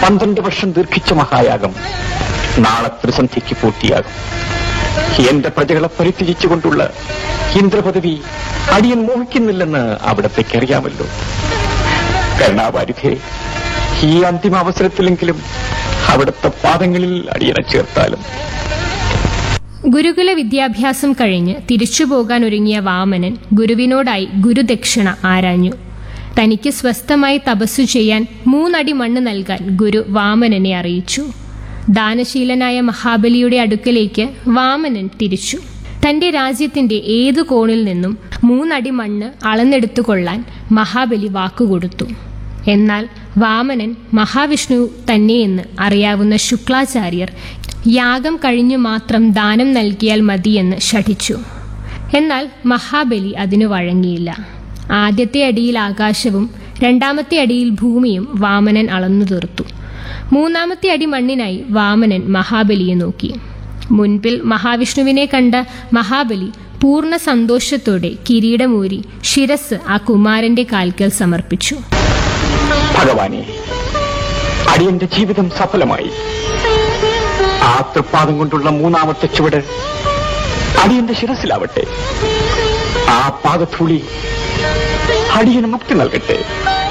പന്ത്രണ്ട് വർഷം ദീർഘിച്ച മഹായാഗം നാളെ ത്രിസന്ധിക്ക് പൂർത്തിയാകും എന്റെ പ്രജകളെ പരിത്യജിച്ചുകൊണ്ടുള്ള ഇന്ദ്രപദവി അടിയൻ മോഹിക്കുന്നില്ലെന്ന് അവിടത്തേക്ക് അറിയാമല്ലോ കരുണാവാരിധേ ഈ അന്തിമ അവസരത്തിലെങ്കിലും അവിടുത്തെ പാദങ്ങളിൽ അടിയനെ ചേർത്താലും ഗുരുകുല വിദ്യാഭ്യാസം കഴിഞ്ഞ് തിരിച്ചു പോകാൻ ഒരുങ്ങിയ വാമനൻ ഗുരുവിനോടായി ഗുരുദക്ഷിണ ആരാഞ്ഞു തനിക്ക് സ്വസ്ഥമായി തപസ്സു ചെയ്യാൻ മൂന്നടി മണ്ണ് നൽകാൻ ഗുരു വാമനനെ അറിയിച്ചു ദാനശീലനായ മഹാബലിയുടെ അടുക്കലേക്ക് വാമനൻ തിരിച്ചു തന്റെ രാജ്യത്തിന്റെ ഏതു കോണിൽ നിന്നും മൂന്നടി മണ്ണ് അളന്നെടുത്തുകൊള്ളാൻ മഹാബലി വാക്കുകൊടുത്തു എന്നാൽ വാമനൻ മഹാവിഷ്ണു തന്നെയെന്ന് അറിയാവുന്ന ശുക്ലാചാര്യർ യാഗം കഴിഞ്ഞു മാത്രം ദാനം നൽകിയാൽ മതിയെന്ന് ശഠിച്ചു എന്നാൽ മഹാബലി അതിനു വഴങ്ങിയില്ല ആദ്യത്തെ അടിയിൽ ആകാശവും രണ്ടാമത്തെ അടിയിൽ ഭൂമിയും വാമനൻ അളന്നു തീർത്തു മൂന്നാമത്തെ അടി മണ്ണിനായി വാമനൻ മഹാബലിയെ നോക്കി മുൻപിൽ മഹാവിഷ്ണുവിനെ കണ്ട മഹാബലി പൂർണ്ണ സന്തോഷത്തോടെ കിരീടമൂരി ശിരസ് ആ കുമാരന്റെ കാൽക്കൽ സമർപ്പിച്ചു ഭഗവാനെ അടിയന്റെ ജീവിതം സഫലമായി ആ തൃപ്പാദം കൊണ്ടുള്ള മൂന്നാമത്തെ ചുവട് അടിയന്റെ ശിരസിലാവട്ടെ ആ പാദധൂളി അടിയന് മുക്തി നൽകട്ടെ